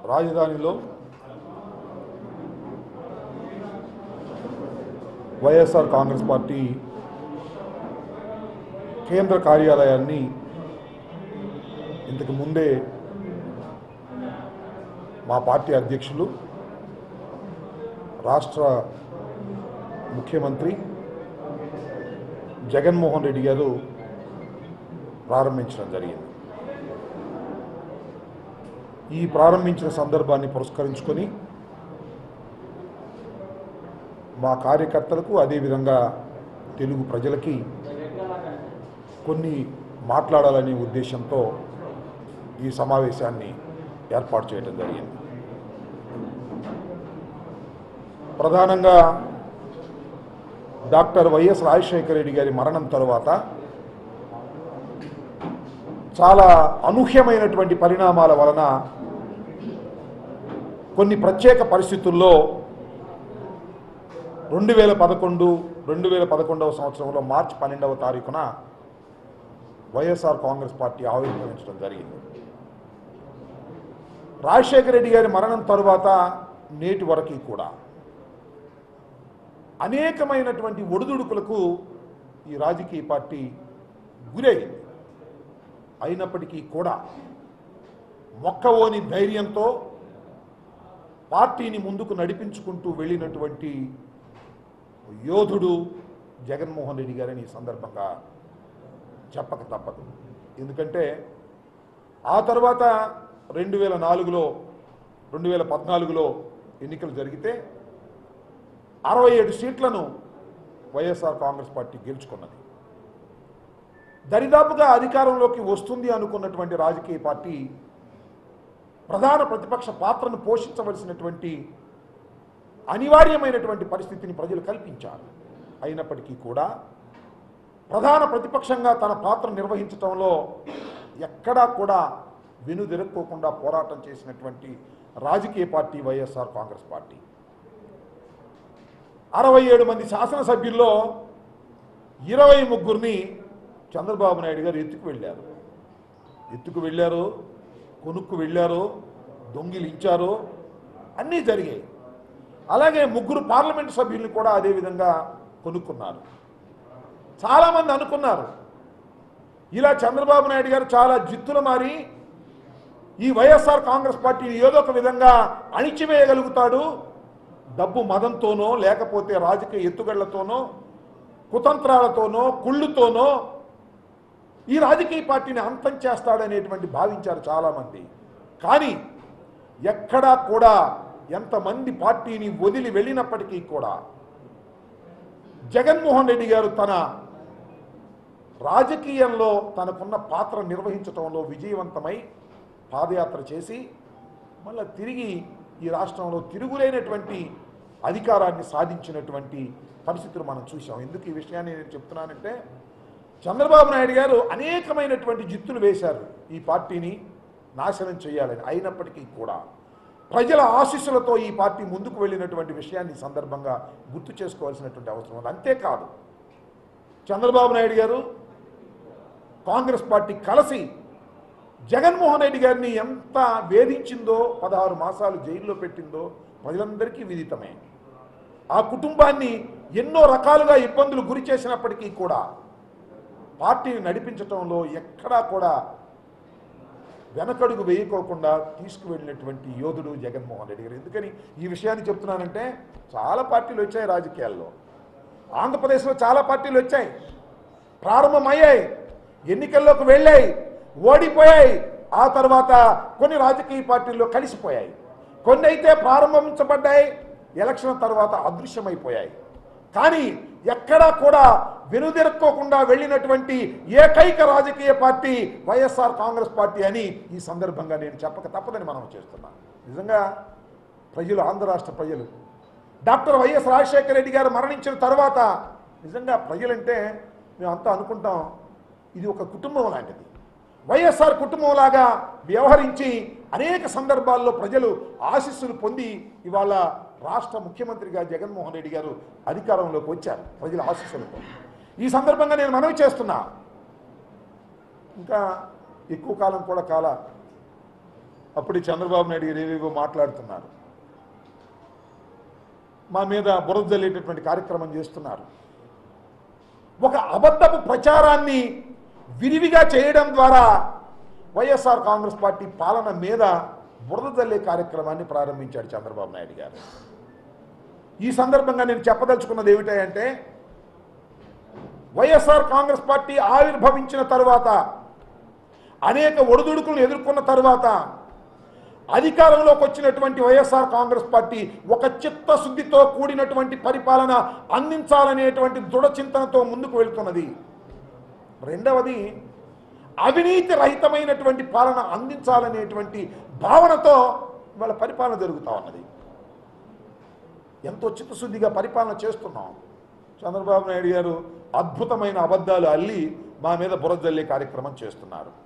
రాజధానిలో వైఎస్ఆర్ కాంగ్రెస్ పార్టీ కేంద్ర కార్యాలయాన్ని ఇంతకు ముందే మా పార్టీ అధ్యక్షులు రాష్ట్ర ముఖ్యమంత్రి జగన్మోహన్ రెడ్డి గారు ప్రారంభించడం జరిగింది ఈ ప్రారంభించిన సందర్భాన్ని పురస్కరించుకొని మా కార్యకర్తలకు అదేవిధంగా తెలుగు ప్రజలకి కొన్ని మాట్లాడాలనే ఉద్దేశంతో ఈ సమావేశాన్ని ఏర్పాటు చేయడం జరిగింది ప్రధానంగా డాక్టర్ వైఎస్ రాజశేఖర రెడ్డి గారి మరణం తరువాత చాలా అనూహ్యమైనటువంటి పరిణామాల వలన కొన్ని ప్రత్యేక పరిస్థితుల్లో రెండు వేల పదకొండు రెండు వేల పదకొండవ సంవత్సరంలో మార్చి పన్నెండవ తారీఖున వైఎస్ఆర్ కాంగ్రెస్ పార్టీ ఆవిర్భవించడం జరిగింది రాజశేఖర రెడ్డి గారి మరణం తరువాత నేటి వరకు కూడా అనేకమైనటువంటి ఒడిదుడుకులకు ఈ రాజకీయ పార్టీ గురైంది అయినప్పటికీ కూడా మొక్కవోని ధైర్యంతో పార్టీని ముందుకు నడిపించుకుంటూ వెళ్ళినటువంటి యోధుడు జగన్మోహన్ రెడ్డి గారని ఈ సందర్భంగా చెప్పక తప్పదు ఎందుకంటే ఆ తర్వాత రెండు వేల నాలుగులో రెండు వేల పద్నాలుగులో ఎన్నికలు జరిగితే అరవై ఏడు సీట్లను వైఎస్ఆర్ కాంగ్రెస్ పార్టీ గెలుచుకున్నది దరిదాపుగా అధికారంలోకి వస్తుంది అనుకున్నటువంటి రాజకీయ పార్టీ ప్రధాన ప్రతిపక్ష పాత్రను పోషించవలసినటువంటి అనివార్యమైనటువంటి పరిస్థితిని ప్రజలు కల్పించారు అయినప్పటికీ కూడా ప్రధాన ప్రతిపక్షంగా తన పాత్ర నిర్వహించడంలో ఎక్కడా కూడా వెనుదిరక్కోకుండా పోరాటం చేసినటువంటి రాజకీయ పార్టీ వైఎస్ఆర్ కాంగ్రెస్ పార్టీ అరవై ఏడు మంది శాసనసభ్యుల్లో ఇరవై ముగ్గురిని చంద్రబాబు నాయుడు గారు ఎత్తుకు వెళ్ళారు ఎత్తుకు వెళ్ళారు కొనుక్కు వెళ్ళారు దొంగిలించారు అన్నీ జరిగాయి అలాగే ముగ్గురు పార్లమెంట్ సభ్యుల్ని కూడా అదేవిధంగా కొనుక్కున్నారు చాలామంది అనుకున్నారు ఇలా చంద్రబాబు నాయుడు గారు చాలా జిత్తులు మారి ఈ వైఎస్ఆర్ కాంగ్రెస్ పార్టీని ఏదో ఒక విధంగా అణిచివేయగలుగుతాడు డబ్బు మదంతోనో లేకపోతే రాజకీయ ఎత్తుగళ్లతోనో కుతంత్రాలతోనో కుళ్ళుతోనో ఈ రాజకీయ పార్టీని అంతం చేస్తాడనేటువంటి భావించారు చాలామంది కానీ ఎక్కడా కూడా ఎంతమంది పార్టీని వదిలి వెళ్ళినప్పటికీ కూడా జగన్మోహన్ రెడ్డి గారు తన రాజకీయంలో తనకున్న పాత్ర నిర్వహించడంలో విజయవంతమై పాదయాత్ర చేసి మళ్ళీ తిరిగి ఈ రాష్ట్రంలో తిరుగులేనటువంటి అధికారాన్ని సాధించినటువంటి పరిస్థితులు మనం చూసాం ఎందుకు ఈ విషయాన్ని నేను చెప్తున్నానంటే చంద్రబాబు నాయుడు గారు అనేకమైనటువంటి జిత్తులు వేశారు ఈ పార్టీని నాశనం చేయాలని అయినప్పటికీ కూడా ప్రజల ఆశీస్సులతో ఈ పార్టీ ముందుకు వెళ్ళినటువంటి విషయాన్ని ఈ సందర్భంగా గుర్తు చేసుకోవాల్సినటువంటి అవసరం ఉంది అంతేకాదు చంద్రబాబు నాయుడు గారు కాంగ్రెస్ పార్టీ కలిసి జగన్మోహన్ రెడ్డి గారిని ఎంత వేధించిందో పదహారు మాసాలు జైల్లో పెట్టిందో ప్రజలందరికీ విదితమే ఆ కుటుంబాన్ని ఎన్నో రకాలుగా ఇబ్బందులు గురి చేసినప్పటికీ కూడా పార్టీని నడిపించటంలో ఎక్కడా కూడా వెనకడుగు వేయకోకుండా తీసుకువెళ్ళినటువంటి యోధుడు జగన్మోహన్ రెడ్డి గారు ఎందుకని ఈ విషయాన్ని చెప్తున్నానంటే చాలా పార్టీలు వచ్చాయి రాజకీయాల్లో ఆంధ్రప్రదేశ్లో చాలా పార్టీలు వచ్చాయి ప్రారంభమయ్యాయి ఎన్నికల్లోకి వెళ్ళాయి ఓడిపోయాయి ఆ తర్వాత కొన్ని రాజకీయ పార్టీల్లో కలిసిపోయాయి కొన్ని అయితే ప్రారంభించబడ్డాయి ఎలక్షన్ తర్వాత అదృశ్యమైపోయాయి కానీ ఎక్కడా కూడా వెనుదిరక్కోకుండా వెళ్ళినటువంటి ఏకైక రాజకీయ పార్టీ వైఎస్ఆర్ కాంగ్రెస్ పార్టీ అని ఈ సందర్భంగా నేను చెప్పక తప్పదని మనం చేస్తున్నాను నిజంగా ప్రజలు ఆంధ్ర రాష్ట్ర ప్రజలు డాక్టర్ వైఎస్ రాజశేఖర రెడ్డి గారు మరణించిన తర్వాత నిజంగా ప్రజలంటే మేమంతా అనుకుంటాం ఇది ఒక కుటుంబం లాంటిది వైఎస్ఆర్ కుటుంబంలాగా వ్యవహరించి అనేక సందర్భాల్లో ప్రజలు ఆశీస్సులు పొంది ఇవాళ రాష్ట్ర ముఖ్యమంత్రిగా జగన్మోహన్ రెడ్డి గారు అధికారంలోకి వచ్చారు ప్రజల ఆశీస్సులతో ఈ సందర్భంగా నేను మనవి చేస్తున్నా ఇంకా ఎక్కువ కాలం కూడా కాల అప్పుడు ఈ చంద్రబాబు నాయుడు గారు ఏవేవో మాట్లాడుతున్నారు మా మీద బురద జల్లేటటువంటి కార్యక్రమం చేస్తున్నారు ఒక అబద్ధపు ప్రచారాన్ని విరివిగా చేయడం ద్వారా వైఎస్ఆర్ కాంగ్రెస్ పార్టీ పాలన మీద బురద జల్లే కార్యక్రమాన్ని ప్రారంభించాడు చంద్రబాబు నాయుడు గారు ఈ సందర్భంగా నేను చెప్పదలుచుకున్నది ఏమిటంటే వైఎస్ఆర్ కాంగ్రెస్ పార్టీ ఆవిర్భవించిన తరువాత అనేక ఒడిదుడుకులను ఎదుర్కొన్న తరువాత అధికారంలోకి వచ్చినటువంటి వైఎస్ఆర్ కాంగ్రెస్ పార్టీ ఒక చిత్తశుద్ధితో కూడినటువంటి పరిపాలన అందించాలనేటువంటి దృఢ చింతనతో ముందుకు వెళ్తున్నది రెండవది అవినీతి రహితమైనటువంటి పాలన అందించాలనేటువంటి భావనతో ఇవాళ పరిపాలన జరుగుతూ ఉన్నది ఎంతో చిత్తశుద్ధిగా పరిపాలన చేస్తున్నాం చంద్రబాబు నాయుడు గారు అద్భుతమైన అబద్ధాలు అల్లి మా మీద బురద జల్లే కార్యక్రమం చేస్తున్నారు